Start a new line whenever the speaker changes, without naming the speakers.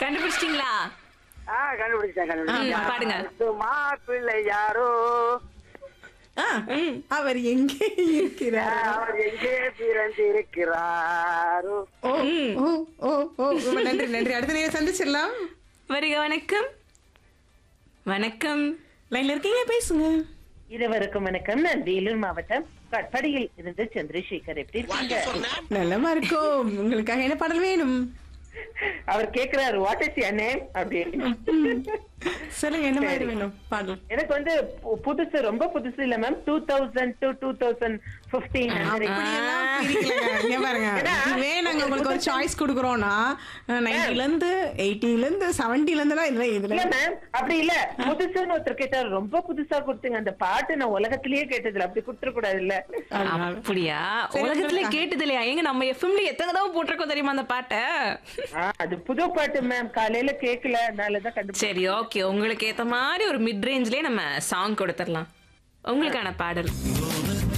கண்டுபிடிச்சிட்டீங்களா
ஆ கண்டுபிடிச்சேன் கண்டுபிடிச்சேன்
பாடுங்க.
மாப்பிள்ளை யாரோ
ஆ, அவர் எங்கே இருக்கிறார்
அவர் எங்கே பிறந்திருக்கிறாரோ
ஓ ஓ ஓ ஓ ரொம்ப நன்றி நன்றி அடுத்த நேரம் சந்திச்சிடலாம்
வருக வணக்கம் வணக்கம்
லைன்ல இருக்கீங்க பேசுங்க
இருவருக்கும் வணக்கம் நான் வேலூர் மாவட்டம் கட்படியில் இருந்து சந்திரசேகர் எப்படி இருக்கீங்க
நல்லமா இருக்கும் உங்களுக்காக என்ன பாடல் வேணும்
அவர் கேக்குறாரு வாட் இஸ் யர் நேம் அப்படின்னு
சொல்லுங்க என்ன மாதிரி வேணும் பாடல்
எனக்கு வந்து பு- புதுசு ரொம்ப புதுசு இல்ல ma'am two thousand to two thousand fifteen
அப்படியெல்லாம் பிரிக்கலைங்க. இங்க பாருங்க இதுவே நாங்க உங்களுக்கு ஒரு சாய்ஸ் கொடுக்குறோம்னா நைன்டில இருந்து எயிட்டில இருந்து செவன்டில இருந்து எல்லாம் இதுல இதுல
இல்ல மேம் அப்படி இல்ல புதுசுன்னு ஒருத்தர் கேட்டாரு ரொம்ப புதுசா கொடுத்தீங்க அந்த பாட்டு நான் உலகத்திலேயே கேட்டதில்ல அப்படி கொடுத்துட கூடாது இல்ல
அதனால.
அப்படியா
சரி,
உலகத்துல
சொல்லுங்க.
கேட்டது இல்லையா எங்க நம்ம எஃப்எம்ல எத்தனை தடவை போட்டிருக்கோம் தெரியுமா அந்த பாட்டை
அது புது பாட்டு மேம் காலையில கேக்கல அதனாலதான் கண்டுபிடிச்சேன்
சரி ஓகே உங்களுக்கு ஏத்த மாதிரி ஒரு மிட் ரேஞ்ச்லயே நம்ம சாங் கொடுத்துடலாம் உங்களுக்கான பாடல்